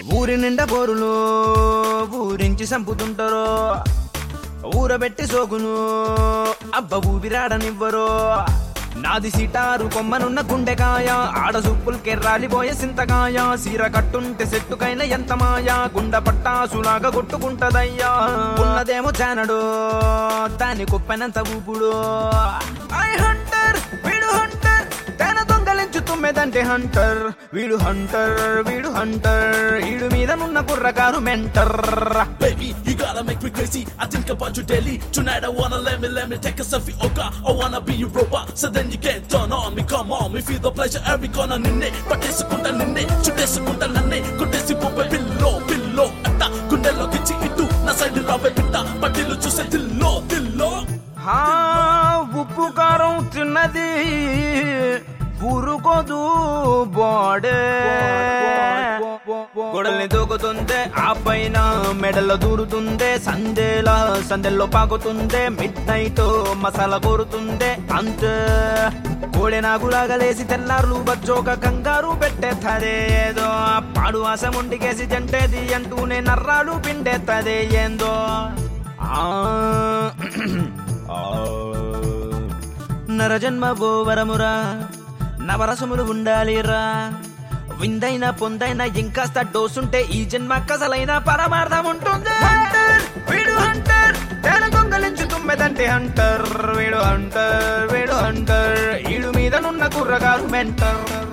ఊరి నిండా బోరులు ఊరించి సంపుతుంటారో ఊరబెట్టి సోకును అబ్బ ఊపిరాడనివ్వరో నాది సిటారు కొమ్మనున్న గుండెకాయ ఆడ సుప్పులు కెర్రాలిపోయే సింతకాయ సీర కట్టుంటే సెట్టుకైన ఎంత మాయా గుండ పట్టాసులాగా కొట్టుకుంటదయ్యా ఉన్నదేమో చానడు దాని కుప్పెనంత ఊపుడు ఐ హంటర్ వీడు హంటర్ తన దొంగలించు తుమ్మెదంటే హంటర్ వీడు హంటర్ వీడు హంటర్ ఈడు మీద నున్న కుర్రకారు mentor Baby, you gotta make me crazy. I think about you daily. Tonight I wanna let me, let me take a selfie. Oh God, I wanna be your robot. So then you can turn on me, come on me. Feel the pleasure every corner ninne. పట్టేసుకుంటా నిన్నే చుట్టేసుకుంటా నన్నే కొట్టేసి పొంపే pillow pillow అట్ట గుండెలోకి ఇటు నా side రావే బిడ్డ పట్టిల్లు చూసే దిల్లో దిల్లో హా ఉప్పు కారం తిన్నది ఊరుకోదు బాడే గొడల్ని దూకుతుందే ఆ పైన మెడల్లో దూరుతుందే సందేలా సందెల్లో పాకుతుందే మిడ్ నైట్ మసాలా కోరుతుందే అంతే కోడె నాగులాగలేసి తెల్లారులు బచ్చోక కంగారు పెట్టేత్తదే ఏదో పాడు ఆశ ముండికేసి జంటేది అంటూనే నర్రాలు పిండేత్తదే ఏందో ఆ నరజన్మ వరమురా నవరసములు ఉండాలిరా విందైన పొందైన ఇంకాస్త డోసుంటే ఈ జన్మ కసలైన పరమార్థం ఉంటుంది హంటర్ వీడు హంటర్ తేన దొంగలించు తుమ్మెదంటే హంటర్ వీడు హంటర్ వీడు హంటర్ ఈడు మీద నున్న కుర్రగారు మెంటర్